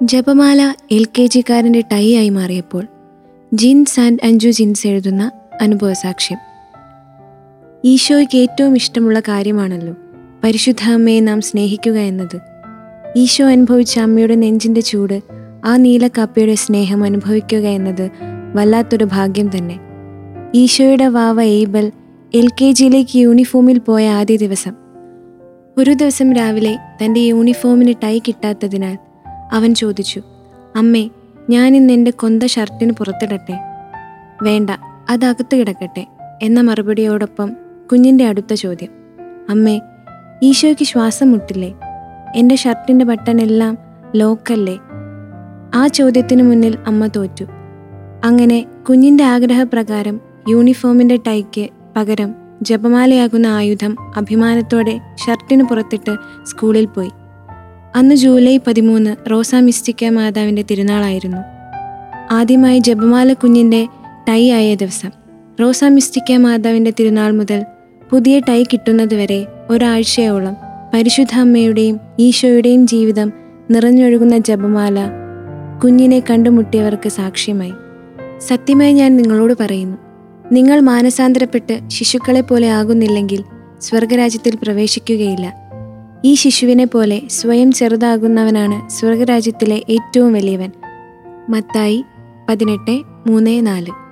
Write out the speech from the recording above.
ജപമാല L K ജിക്കാരൻ്റെ tie ആയി മാറിയപ്പോൾ ജിൻസ് ആൻഡ് അഞ്ജു ജിൻസ് എഴുതുന്ന അനുഭവസാക്ഷ്യം ഈശോയ്ക്ക് ഏറ്റവും ഇഷ്ടമുള്ള കാര്യമാണല്ലോ പരിശുദ്ധ അമ്മയെ നാം സ്നേഹിക്കുക എന്നത് ഈശോ അനുഭവിച്ച അമ്മയുടെ നെഞ്ചിൻ്റെ ചൂട് ആ നീലക്കാപ്പയുടെ സ്നേഹം അനുഭവിക്കുക എന്നത് വല്ലാത്തൊരു ഭാഗ്യം തന്നെ ഈശോയുടെ വാവ എയ്ബൽ എൽ കെ ജിയിലേക്ക് യൂണിഫോമിൽ പോയ ആദ്യ ദിവസം ഒരു ദിവസം രാവിലെ തൻ്റെ യൂണിഫോമിന് ടൈ കിട്ടാത്തതിനാൽ അവൻ ചോദിച്ചു അമ്മേ ഞാൻ ഇന്ന് എൻ്റെ കൊന്ത ഷർട്ടിന് പുറത്തിടട്ടെ വേണ്ട അതകത്ത് കിടക്കട്ടെ എന്ന മറുപടിയോടൊപ്പം കുഞ്ഞിൻ്റെ അടുത്ത ചോദ്യം അമ്മേ ഈശോയ്ക്ക് ശ്വാസം മുട്ടില്ലേ എൻ്റെ ഷർട്ടിൻ്റെ ബട്ടണെല്ലാം ലോക്കല്ലേ ആ ചോദ്യത്തിന് മുന്നിൽ അമ്മ തോറ്റു അങ്ങനെ കുഞ്ഞിൻ്റെ ആഗ്രഹപ്രകാരം യൂണിഫോമിൻ്റെ ടൈക്ക് പകരം ജപമാലയാകുന്ന ആയുധം അഭിമാനത്തോടെ ഷർട്ടിന് പുറത്തിട്ട് സ്കൂളിൽ പോയി അന്ന് ജൂലൈ പതിമൂന്ന് റോസ മിസ്റ്റിക്ക മാതാവിൻ്റെ തിരുനാളായിരുന്നു ആദ്യമായി ജപമാല കുഞ്ഞിൻ്റെ ടൈ ആയ ദിവസം റോസ മിസ്റ്റിക്ക മാതാവിൻ്റെ തിരുനാൾ മുതൽ പുതിയ ടൈ കിട്ടുന്നതുവരെ ഒരാഴ്ചയോളം പരിശുദ്ധ അമ്മയുടെയും ഈശോയുടെയും ജീവിതം നിറഞ്ഞൊഴുകുന്ന ജപമാല കുഞ്ഞിനെ കണ്ടുമുട്ടിയവർക്ക് സാക്ഷ്യമായി സത്യമായി ഞാൻ നിങ്ങളോട് പറയുന്നു നിങ്ങൾ മാനസാന്തരപ്പെട്ട് ശിശുക്കളെ പോലെ ആകുന്നില്ലെങ്കിൽ സ്വർഗരാജ്യത്തിൽ പ്രവേശിക്കുകയില്ല ഈ ശിശുവിനെ പോലെ സ്വയം ചെറുതാകുന്നവനാണ് സ്വർഗരാജ്യത്തിലെ ഏറ്റവും വലിയവൻ മത്തായി പതിനെട്ട് മൂന്ന് നാല്